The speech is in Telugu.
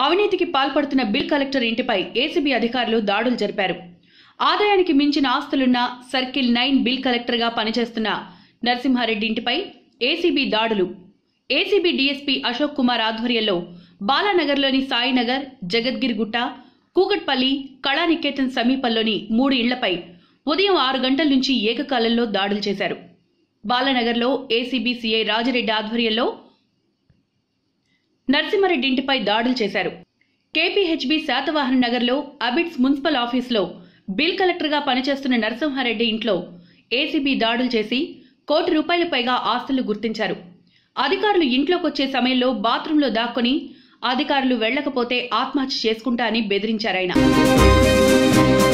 అవినీతికి పాల్పడుతున్న బిల్ కలెక్టర్ ఇంటిపై ఏసీబీ అధికారులు దాడులు జరిపారు ఆదాయానికి మించిన ఆస్తులున్న సర్కిల్ నైన్ బిల్ కలెక్టర్గా పనిచేస్తున్న నరసింహారెడ్డి ఇంటిపై ఏసీబీ దాడులు ఏసీబీ డీఎస్పీ అశోక్ కుమార్ ఆధ్వర్యంలో బాలానగర్లోని సాయినగర్ జగద్గిరిగుట్ట కూకట్పల్లి కళానికేతన్ సమీపంలోని మూడు ఇళ్లపై ఉదయం ఆరు గంటల నుంచి ఏకకాలంలో దాడులు చేశారు బాలానగర్లో ఏసీబీ సీఐ రాజిరెడ్డి ఆధ్వర్యంలో నరసింహారెడ్డి ఇంటిపై దాడులు చేశారు కేపీహెచ్బీ శాతవాహన నగర్లో అబిడ్స్ మున్సిపల్ ఆఫీసులో బిల్ కలెక్టర్గా పనిచేస్తున్న నరసింహారెడ్డి ఇంట్లో ఏసీబీ దాడులు చేసి కోటి రూపాయల పైగా ఆస్తులు గుర్తించారు అధికారులు ఇంట్లోకొచ్చే సమయంలో బాత్రూంలో దాక్కుని అధికారులు వెళ్లకపోతే ఆత్మహత్య చేసుకుంటా అని బెదిరించారాయన